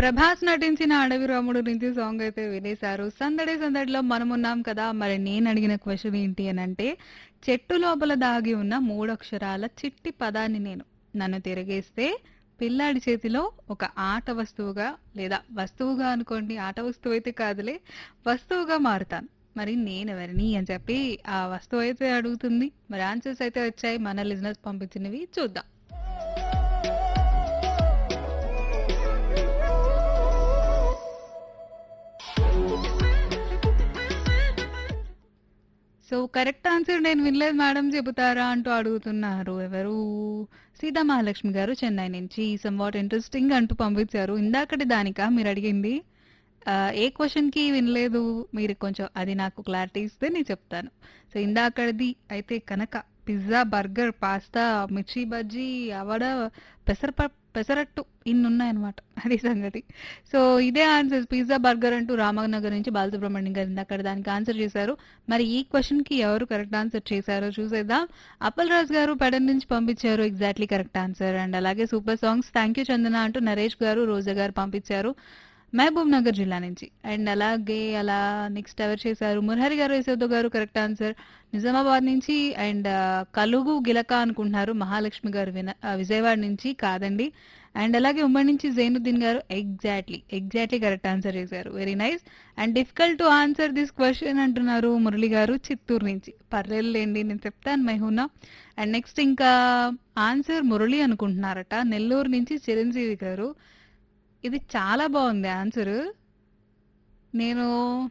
ప్రభాస్ నటించిన అడవి రాముడు నుంచి సాంగ్ అయితే వినేశారు సందడి సందడిలో మనమున్నాం కదా మరి నేను అడిగిన క్వశ్చన్ ఏంటి అని అంటే చెట్టు లోపల దాగి ఉన్న మూడు అక్షరాల చిట్టి పదాన్ని నేను నన్ను తిరిగేస్తే పిల్లాడి చేతిలో ఒక ఆట వస్తువుగా లేదా వస్తువుగా అనుకోండి ఆట వస్తువు అయితే కాదులే వస్తువుగా మారుతాను మరి నేను ఎవరిని అని చెప్పి ఆ వస్తువు అయితే అడుగుతుంది మరి ఆన్సర్స్ అయితే వచ్చాయి మన లిజినెస్ పంపించినవి చూద్దాం సో కరెక్ట్ ఆన్సర్ నేను వినలేదు మేడం చెబుతారా అంటూ అడుగుతున్నారు ఎవరు సీతా మహాలక్ష్మి గారు చెన్నై నుంచి సమ్ వాట్ ఇంట్రెస్టింగ్ అంటూ పంపించారు ఇందాకటి దానికా మీరు అడిగింది ఆ, ఏ క్వశ్చన్ కి వినలేదు మీరు కొంచెం అది నాకు క్లారిటీ ఇస్తే నేను చెప్తాను సో ఇందాకటిది అయితే కనుక పిజ్జా బర్గర్ పాస్తా మిర్చి బజ్జీ అవడ పెసర పెసరట్టు ఇన్ని ఉన్నాయన్నమాట అది సంగతి సో ఇదే ఆన్సర్ పిజ్జా బర్గర్ అంటూ రామనగర్ నుంచి బాలసుబ్రహ్మణ్యం గారు ఇందాక దానికి ఆన్సర్ చేశారు మరి ఈ క్వశ్చన్ కి ఎవరు కరెక్ట్ ఆన్సర్ చేశారో చూసేద్దాం అప్పల్ రాజ్ గారు పెడన్ నుంచి పంపించారు ఎగ్జాక్ట్లీ కరెక్ట్ ఆన్సర్ అండ్ అలాగే super songs thank you Chandana అంటూ నరేష్ గారు రోజా గారు పంపించారు మహబూబ్ నగర్ జిల్లా నుంచి అండ్ అలాగే అలా నెక్స్ట్ ఎవరు చేశారు మురహరి గారు యశోద గారు కరెక్ట్ ఆన్సర్ నిజామాబాద్ నుంచి అండ్ కలుగు గిలక అనుకుంటున్నారు మహాలక్ష్మి గారు విన ఆ, విజయవాడ నుంచి కాదండి అండ్ అలాగే ఉమ్మడి నుంచి జైనుద్దీన్ గారు ఎగ్జాక్ట్లీ ఎగ్జాక్ట్లీ కరెక్ట్ ఆన్సర్ చేశారు very nice and difficult to answer this question అంటున్నారు మురళి గారు చిత్తూరు నుంచి పర్లేదులేండి నేను చెప్తాను మైహూనా అండ్ నెక్స్ట్ ఇంకా ఆన్సర్ మురళి అనుకుంటున్నారట నెల్లూరు నుంచి చిరంజీవి గారు ఇది చాలా బాగుంది ఆన్సర్ నేను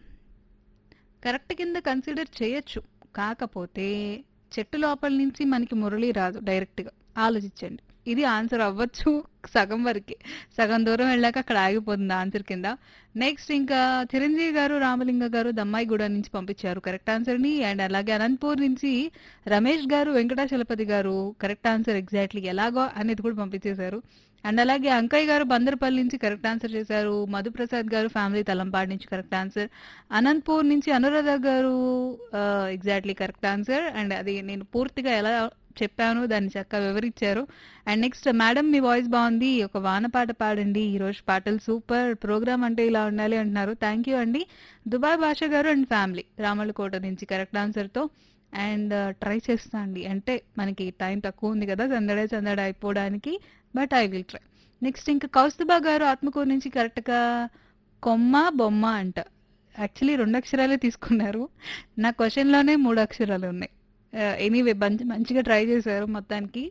కరెక్ట్ కింద కన్సిడర్ చేయొచ్చు కాకపోతే చెట్టు లోపల నుంచి మనకి మురళి రాదు డైరెక్ట్గా ఆలోచించండి ఇది ఆన్సర్ అవ్వచ్చు సగం వరకే సగం దూరం వెళ్ళాక అక్కడ ఆగిపోతుంది ఆన్సర్ కింద నెక్స్ట్ ఇంకా చిరంజీవి గారు రామలింగ గారు దమ్మాయిగూడ నుంచి పంపించారు కరెక్ట్ ఆన్సర్ని అండ్ అలాగే అనంతపూర్ నుంచి రమేష్ గారు వెంకటాచలపతి గారు కరెక్ట్ ఆన్సర్ ఎగ్జాక్ట్లీ ఎలాగో అనేది కూడా పంపించేశారు అండ్ అలాగే అంకయ్య గారు బందర్పల్లి నుంచి కరెక్ట్ ఆన్సర్ చేశారు మధుప్రసాద్ గారు ఫ్యామిలీ తలంపాడు నుంచి కరెక్ట్ ఆన్సర్ అనంతపూర్ నుంచి అనురాధ గారు ఎగ్జాక్ట్లీ కరెక్ట్ ఆన్సర్ అండ్ అది నేను పూర్తిగా ఎలా చెప్పాను దాన్ని చక్కగా వివరించారు అండ్ నెక్స్ట్ మేడం మీ వాయిస్ బాగుంది ఒక వాన పాట పాడండి ఈ రోజు పాటలు సూపర్ ప్రోగ్రామ్ అంటే ఇలా ఉండాలి అంటున్నారు థ్యాంక్ యూ అండి దుబాయ్ భాష గారు అండ్ ఫ్యామిలీ రామలకోట నుంచి కరెక్ట్ ఆన్సర్తో అండ్ ట్రై చేస్తా అండి అంటే మనకి టైం తక్కువ ఉంది కదా సందడే సందడ అయిపోవడానికి but I will try next ఇంకా కౌస్తుబా గారు ఆత్మకూరు నుంచి కరెక్ట్గా కొమ్మ బొమ్మ అంట యాక్చువల్లీ రెండు అక్షరాలే తీసుకున్నారు నా క్వశ్చన్లోనే మూడు అక్షరాలు ఉన్నాయి ఎనీవే మంచి మంచిగా ట్రై చేశారు మొత్తానికి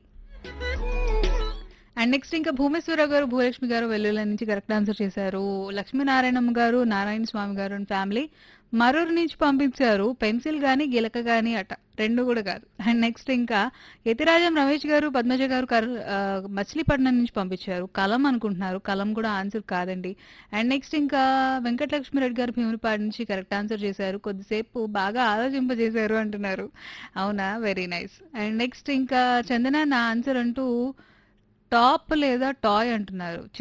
అండ్ నెక్స్ట్ ఇంకా భూమేశ్వర గారు భూలక్ష్మి గారు వెల్లుల నుంచి కరెక్ట్ ఆన్సర్ చేశారు లక్ష్మీనారాయణమ్మ గారు నారాయణ స్వామి గారు అండ్ ఫ్యామిలీ మరూరు నుంచి పంపించారు పెన్సిల్ గాని గిలక గాని అట రెండు కూడా కాదు అండ్ నెక్స్ట్ ఇంకా యతిరాజం రమేష్ గారు పద్మజ గారు కర్ ఆ, మచిలీపట్నం నుంచి పంపించారు కలం అనుకుంటున్నారు కలం కూడా ఆన్సర్ కాదండి అండ్ నెక్స్ట్ ఇంకా వెంకటలక్ష్మి రెడ్డి గారు భీమునిపాడు నుంచి కరెక్ట్ ఆన్సర్ చేశారు కొద్దిసేపు బాగా ఆలోచింపజేశారు అంటున్నారు అవునా వెరీ నైస్ అండ్ నెక్స్ట్ ఇంకా చందన నా ఆన్సర్ అంటూ టాప్ లేదా టాయ్ అంటున్నారు